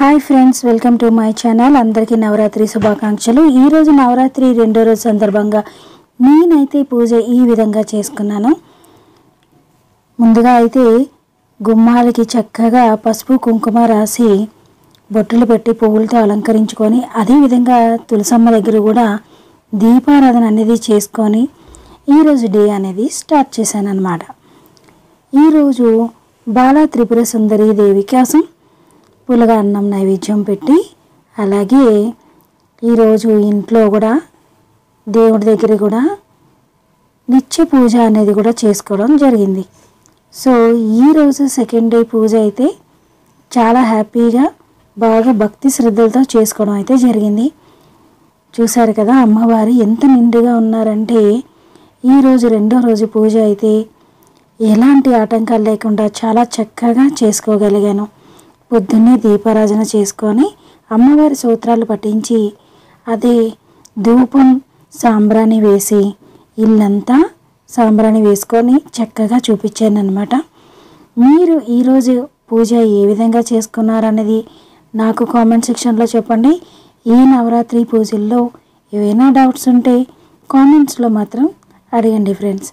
hi friends welcome to my channel అందరికీ నవరాత్రి శుభాకాంక్షలు ఈరోజు నవరాత్రి రెండో రోజు సందర్భంగా నేనైతే పూజ ఈ విధంగా చేసుకున్నాను ముందుగా అయితే గుమ్మాలకి చక్కగా పసుపు కుంకుమ రాసి బొట్టులు పెట్టి పువ్వులతో అలంకరించుకొని అదేవిధంగా తులసమ్మ దగ్గర కూడా దీపారాధన అనేది చేసుకొని ఈరోజు డే అనేది స్టార్ట్ చేశాను అనమాట ఈరోజు బాల త్రిపుర సుందరి దేవి కోసం పులగ అన్నం నైవేద్యం పెట్టి అలాగే ఈరోజు ఇంట్లో కూడా దేవుడి దగ్గర కూడా నిత్య పూజ అనేది కూడా చేసుకోవడం జరిగింది సో ఈరోజు సెకండ్ డే పూజ అయితే చాలా హ్యాపీగా బాగా భక్తి శ్రద్ధలతో చేసుకోవడం అయితే జరిగింది చూశారు కదా అమ్మవారు ఎంత నిండుగా ఉన్నారంటే ఈరోజు రెండో రోజు పూజ అయితే ఎలాంటి ఆటంకాలు లేకుండా చాలా చక్కగా చేసుకోగలిగాను పొద్దున్నే దీపారాధన చేసుకొని అమ్మవారి సూత్రాలు పఠించి అదే ధూపం సాంబ్రాణి వేసి ఇల్లంతా సాంబ్రాణి వేసుకొని చక్కగా చూపించాను అనమాట మీరు ఈరోజు పూజ ఏ విధంగా చేసుకున్నారనేది నాకు కామెంట్ సెక్షన్లో చెప్పండి ఈ నవరాత్రి పూజల్లో ఏవైనా డౌట్స్ ఉంటే కామెంట్స్లో మాత్రం అడగండి ఫ్రెండ్స్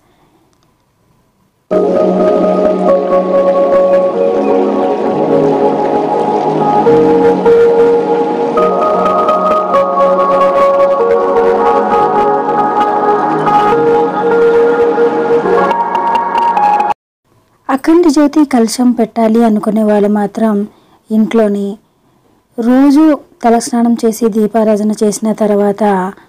అఖండ జ్యోతి కలశం పెట్టాలి అనుకునే వాళ్ళు మాత్రం ఇంట్లోని రోజు తలస్నానం చేసి దీపారాధన చేసిన తర్వాత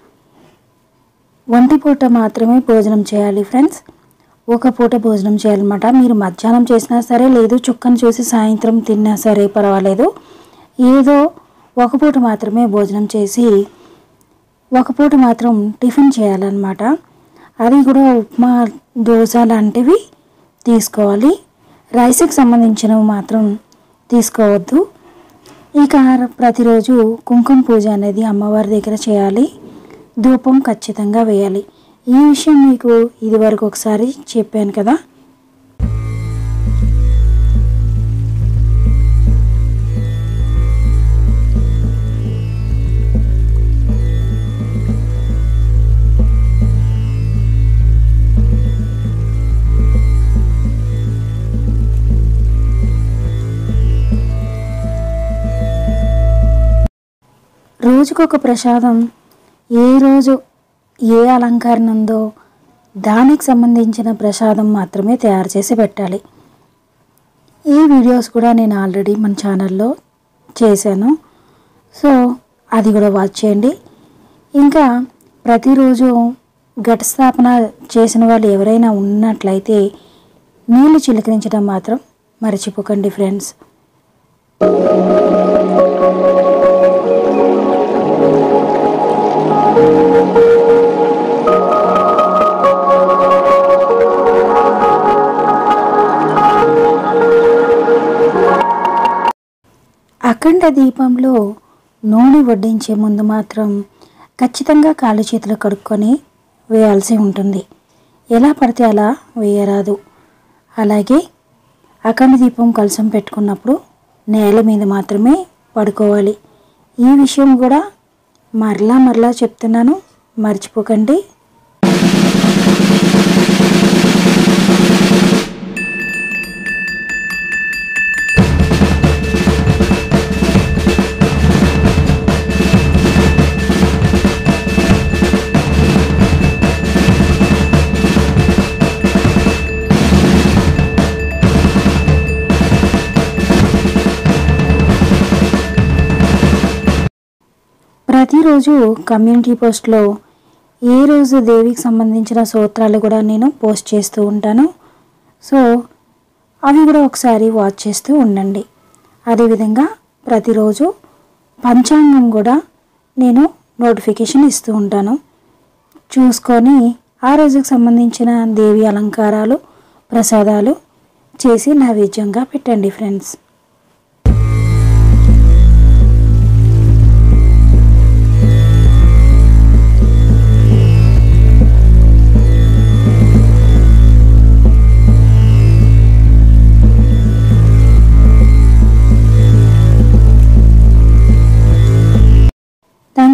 ఒంటి పూట మాత్రమే భోజనం చేయాలి ఫ్రెండ్స్ ఒక పూట భోజనం చేయాలన్నమాట మీరు మధ్యాహ్నం చేసినా సరే లేదు చుక్కను చూసి సాయంత్రం తిన్నా సరే పర్వాలేదు ఏదో ఒక పూట మాత్రమే భోజనం చేసి ఒక పూట మాత్రం టిఫిన్ చేయాలన్నమాట అది కూడా ఉప్మా దోశ లాంటివి తీసుకోవాలి రైస్కి సంబంధించినవి మాత్రం తీసుకోవద్దు ఇక ప్రతిరోజు కుంకుమ పూజ అనేది అమ్మవారి దగ్గర చేయాలి ధూపం ఖచ్చితంగా వేయాలి ఈ విషయం మీకు ఇదివరకు ఒకసారి చెప్పాను కదా రోజుకొక ప్రసాదం ఏ రోజు ఏ అలంకరణ ఉందో దానికి సంబంధించిన ప్రసాదం మాత్రమే తయారు చేసి పెట్టాలి ఈ వీడియోస్ కూడా నేను ఆల్రెడీ మన ఛానల్లో చేశాను సో అది కూడా వాచ్ చేయండి ఇంకా ప్రతిరోజు ఘట స్థాపన చేసిన వాళ్ళు ఎవరైనా ఉన్నట్లయితే నీళ్లు చిలకరించడం మాత్రం మర్చిపోకండి ఫ్రెండ్స్ అఖండ దీపంలో నూనె వడ్డించే ముందు మాత్రం ఖచ్చితంగా కాళ్ళు చేతులు కడుక్కొని వేయాల్సి ఉంటుంది ఎలా పడితే అలా వేయరాదు అలాగే అఖండ దీపం కలసం పెట్టుకున్నప్పుడు నేల మీద మాత్రమే పడుకోవాలి ఈ విషయం కూడా మరలా మరలా చెప్తున్నాను మర్చిపోకండి ప్రతిరోజు కమ్యూనిటీ పోస్ట్లో ఏ రోజు దేవికి సంబంధించిన సూత్రాలు కూడా నేను పోస్ట్ చేస్తూ ఉంటాను సో అవి కూడా ఒకసారి వాచ్ చేస్తూ ఉండండి అదేవిధంగా ప్రతిరోజు పంచాంగం కూడా నేను నోటిఫికేషన్ ఇస్తూ ఉంటాను చూసుకొని ఆ రోజుకి సంబంధించిన దేవి అలంకారాలు ప్రసాదాలు చేసి నైవేద్యంగా పెట్టండి friends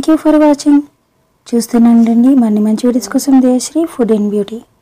thank you for watching చూస్తూనే ఉండండి మరిన్ని మంచి వీడియోస్ కోసం దేశ్రీ ఫుడ్ అండ్ బ్యూటీ